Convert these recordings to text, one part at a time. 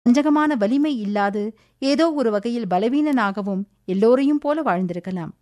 வஞ்சகமான வலிமை இல்லாது ஏதோ ஒரு வகையில் பலவீனனாகவும் எல்லோரையும் போல வாழ்ந்திருக்கலாம்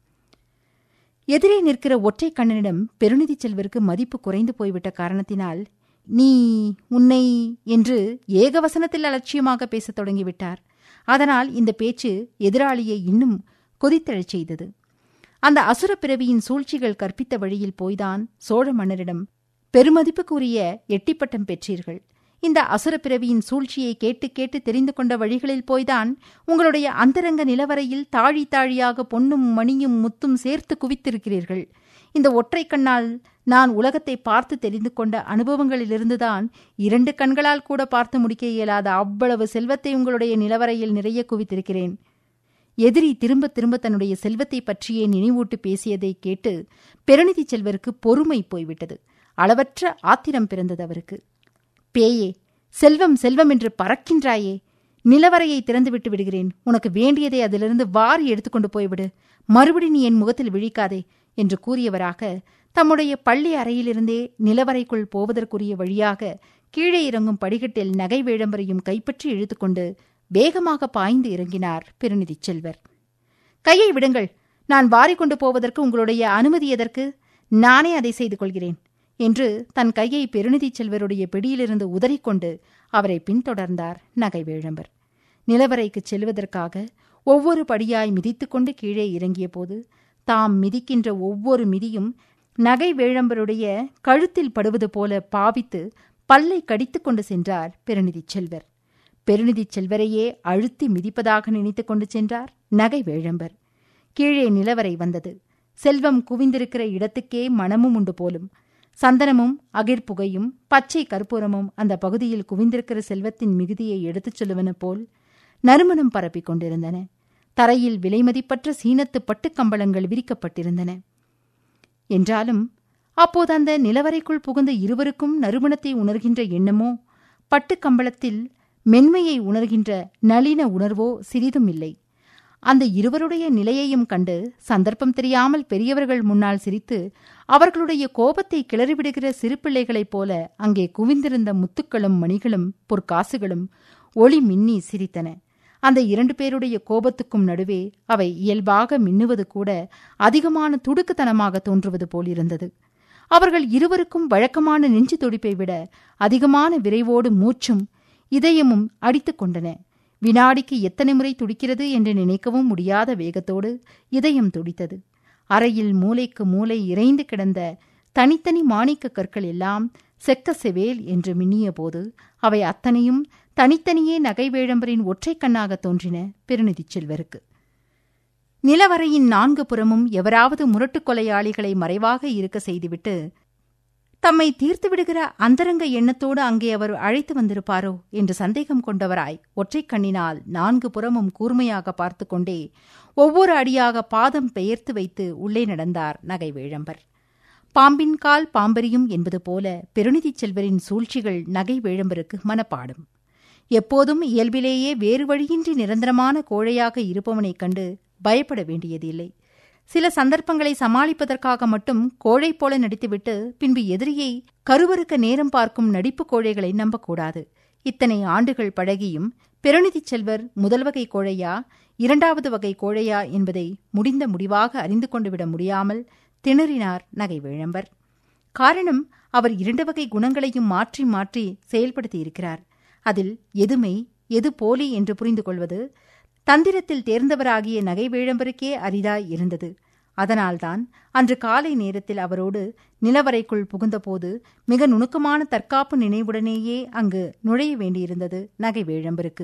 எதிரே நிற்கிற ஒற்றை கண்ணனிடம் பெருநிதி செல்வருக்கு மதிப்பு குறைந்து போய்விட்ட காரணத்தினால் நீ உன்னை என்று ஏகவசனத்தில் அலட்சியமாக பேசத் தொடங்கிவிட்டார் அதனால் இந்த பேச்சு எதிராளியை இன்னும் கொதித்தெழச் செய்தது அந்த அசுர பிறவியின் சூழ்ச்சிகள் கற்பித்த வழியில் போய்தான் சோழ மன்னரிடம் பெருமதிப்புக்குரிய எட்டிப்பட்டம் பெற்றீர்கள் இந்த அசுர பிறவியின் சூழ்ச்சியை கேட்டு கேட்டு தெரிந்து கொண்ட வழிகளில் போய்தான் உங்களுடைய அந்தரங்க நிலவரையில் தாழி தாழியாக பொன்னும் மணியும் முத்தும் சேர்த்து குவித்திருக்கிறீர்கள் இந்த ஒற்றை கண்ணால் நான் உலகத்தை பார்த்து தெரிந்து கொண்ட அனுபவங்களிலிருந்துதான் இரண்டு கண்களால் கூட பார்த்து முடிக்க இயலாத அவ்வளவு செல்வத்தை உங்களுடைய நிலவரையில் நிறைய குவித்திருக்கிறேன் எதிரி திரும்ப திரும்ப தன்னுடைய செல்வத்தை பற்றியே நினைவூட்டு பேசியதை கேட்டு பெருநிதி செல்வருக்கு பொறுமை போய்விட்டது அளவற்ற ஆத்திரம் பிறந்தது அவருக்கு பேயே செல்வம் செல்வம் என்று பறக்கின்றாயே நிலவரையை திறந்துவிட்டு விடுகிறேன் உனக்கு வேண்டியதை அதிலிருந்து வாரி எடுத்துக்கொண்டு போய்விடு மறுபடி நீ என் முகத்தில் விழிக்காதே என்று கூறியவராக தம்முடைய பள்ளி அறையிலிருந்தே நிலவரைக்குள் போவதற்குரிய வழியாக கீழே இறங்கும் படிக்கட்டில் நகை வேழம்பரையும் கைப்பற்றி இழுத்துக்கொண்டு வேகமாக பாய்ந்து இறங்கினார் பெருநிதி செல்வர் கையை விடுங்கள் நான் வாரிக்கொண்டு போவதற்கு உங்களுடைய அனுமதி எதற்கு நானே அதை செய்து கொள்கிறேன் என்று தன் கையை பெருநிதி செல்வருடைய பிடியிலிருந்து உதறிக்கொண்டு அவரை பின்தொடர்ந்தார் நகை வேழம்பர் நிலவரைக்குச் செல்வதற்காக ஒவ்வொரு படியாய் மிதித்துக்கொண்டு கீழே இறங்கியபோது தாம் மிதிக்கின்ற ஒவ்வொரு மிதியும் நகை வேழம்பருடைய கழுத்தில் படுவது போல பாவித்து பல்லை கடித்துக் கொண்டு சென்றார் பெருநிதி செல்வர் பெருநிதி செல்வரையே அழுத்தி மிதிப்பதாக நினைத்துக் கொண்டு சென்றார் நகை வேழம்பர் கீழே நிலவரை வந்தது செல்வம் குவிந்திருக்கிற இடத்துக்கே மனமும் உண்டு போலும் சந்தனமும் அகிர்புகையும் பச்சை கற்பூரமும் அந்த பகுதியில் குவிந்திருக்கிற செல்வத்தின் மிகுதியை எடுத்துச் சொல்லுவன போல் நறுமணம் பரப்பிக் கொண்டிருந்தன தரையில் விலைமதிப்பற்ற சீனத்து பட்டுக்கம்பளங்கள் விரிக்கப்பட்டிருந்தன என்றாலும் அப்போது அந்த நிலவரைக்குள் புகுந்த இருவருக்கும் நறுமணத்தை உணர்கின்ற எண்ணமோ பட்டுக்கம்பளத்தில் மென்மையை உணர்கின்ற நளின உணர்வோ சிறிதும் இல்லை அந்த இருவருடைய நிலையையும் கண்டு சந்தர்ப்பம் தெரியாமல் பெரியவர்கள் முன்னால் சிரித்து அவர்களுடைய கோபத்தை கிளறிவிடுகிற சிறு பிள்ளைகளைப் போல அங்கே குவிந்திருந்த முத்துக்களும் மணிகளும் பொற்காசுகளும் ஒளி மின்னி சிரித்தன அந்த இரண்டு பேருடைய கோபத்துக்கும் நடுவே அவை இயல்பாக மின்னுவது கூட அதிகமான துடுக்குத்தனமாக தோன்றுவது போலிருந்தது அவர்கள் இருவருக்கும் வழக்கமான நெஞ்சு துடிப்பை விட அதிகமான விரைவோடு மூச்சும் இதயமும் அடித்துக் கொண்டன வினாடிக்கு எத்தனை முறை துடிக்கிறது என்று நினைக்கவும் முடியாத வேகத்தோடு இதயம் துடித்தது அறையில் மூலைக்கு மூலை இறைந்து கிடந்த தனித்தனி மாணிக்க கற்கள் எல்லாம் செக்க செவேல் என்று மின்னிய போது அவை அத்தனையும் தனித்தனியே நகைவேழம்பரின் ஒற்றைக் கண்ணாக தோன்றின பெருநிதி செல்வருக்கு நிலவரையின் நான்கு புறமும் எவராவது முரட்டுக் கொலையாளிகளை மறைவாக இருக்க செய்துவிட்டு தம்மை தீர்த்து விடுகிற அந்தரங்க எண்ணத்தோடு அங்கே அவர் அழைத்து வந்திருப்பாரோ என்று சந்தேகம் கொண்டவராய் ஒற்றைக் கண்ணினால் நான்கு புறமும் கூர்மையாக பார்த்து கொண்டே ஒவ்வொரு அடியாக பாதம் பெயர்த்து வைத்து உள்ளே நடந்தார் நகை வேழம்பர் பாம்பின் கால் பாம்பரியும் என்பது போல பெருநிதி செல்வரின் சூழ்ச்சிகள் நகை வேழம்பருக்கு மனப்பாடும் எப்போதும் இயல்பிலேயே வேறு வழியின்றி நிரந்தரமான கோழையாக இருப்பவனைக் கண்டு பயப்பட வேண்டியதில்லை சில சந்தர்ப்பங்களை சமாளிப்பதற்காக மட்டும் கோழை போல நடித்துவிட்டு பின்பு எதிரியை கருவறுக்க நேரம் பார்க்கும் நடிப்பு கோழைகளை நம்பக்கூடாது இத்தனை ஆண்டுகள் பழகியும் பெருநிதி செல்வர் முதல் வகை கோழையா இரண்டாவது வகை கோழையா என்பதை முடிந்த முடிவாக அறிந்து கொண்டு விட முடியாமல் திணறினார் நகை வேழம்பர் காரணம் அவர் இரண்டு வகை குணங்களையும் மாற்றி மாற்றி செயல்படுத்தியிருக்கிறார் அதில் எதுமை எது போலி என்று புரிந்து கொள்வது தந்திரத்தில் தேர்ந்தவராகிய நகை வேழம்பருக்கே அரிதாய் இருந்தது அதனால்தான் அன்று காலை நேரத்தில் அவரோடு நிலவரைக்குள் புகுந்தபோது மிக நுணுக்கமான தற்காப்பு நினைவுடனேயே அங்கு நுழைய வேண்டியிருந்தது நகை வேழம்பருக்கு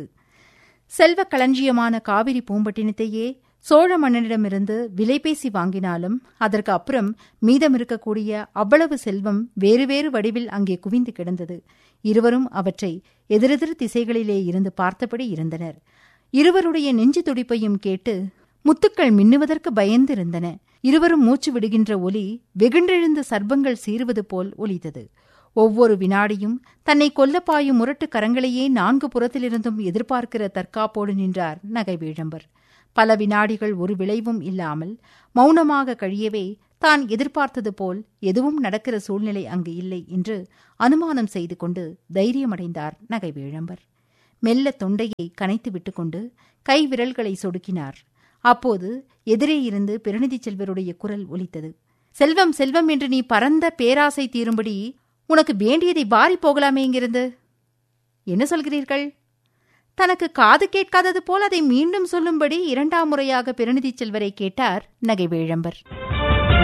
செல்வ களஞ்சியமான காவிரி பூம்பட்டினத்தையே சோழ மன்னனிடமிருந்து விலை பேசி வாங்கினாலும் அதற்கு அப்புறம் மீதமிருக்கக்கூடிய அவ்வளவு செல்வம் வேறு வேறு வடிவில் அங்கே குவிந்து கிடந்தது இருவரும் அவற்றை எதிரெதிர் திசைகளிலே இருந்து பார்த்தபடி இருந்தனர் இருவருடைய நெஞ்சு துடிப்பையும் கேட்டு முத்துக்கள் மின்னுவதற்கு பயந்திருந்தன இருவரும் மூச்சு விடுகின்ற ஒலி வெகுண்டெழுந்த சர்ப்பங்கள் சீறுவது போல் ஒலித்தது ஒவ்வொரு வினாடியும் தன்னை கொல்லப்பாயும் முரட்டு கரங்களையே நான்கு புறத்திலிருந்தும் எதிர்பார்க்கிற தற்காப்போடு நின்றார் நகை வேழம்பர் பல வினாடிகள் ஒரு விளைவும் இல்லாமல் மௌனமாக கழியவே தான் எதிர்பார்த்தது போல் எதுவும் நடக்கிற சூழ்நிலை அங்கு இல்லை என்று அனுமானம் செய்து கொண்டு தைரியமடைந்தார் நகை வேழம்பர் மெல்ல தொண்டையை கனைத்து விட்டுக்கொண்டு கை விரல்களை சொடுக்கினார் அப்போது எதிரே இருந்து பெருநிதி செல்வருடைய குரல் ஒலித்தது செல்வம் செல்வம் என்று நீ பரந்த பேராசை தீரும்படி உனக்கு வேண்டியதை வாரி போகலாமே இங்கிருந்து என்ன சொல்கிறீர்கள் தனக்கு காது கேட்காதது போல் அதை மீண்டும் சொல்லும்படி இரண்டாம் முறையாக பெருநிதி செல்வரை கேட்டார் நகைவேழம்பர்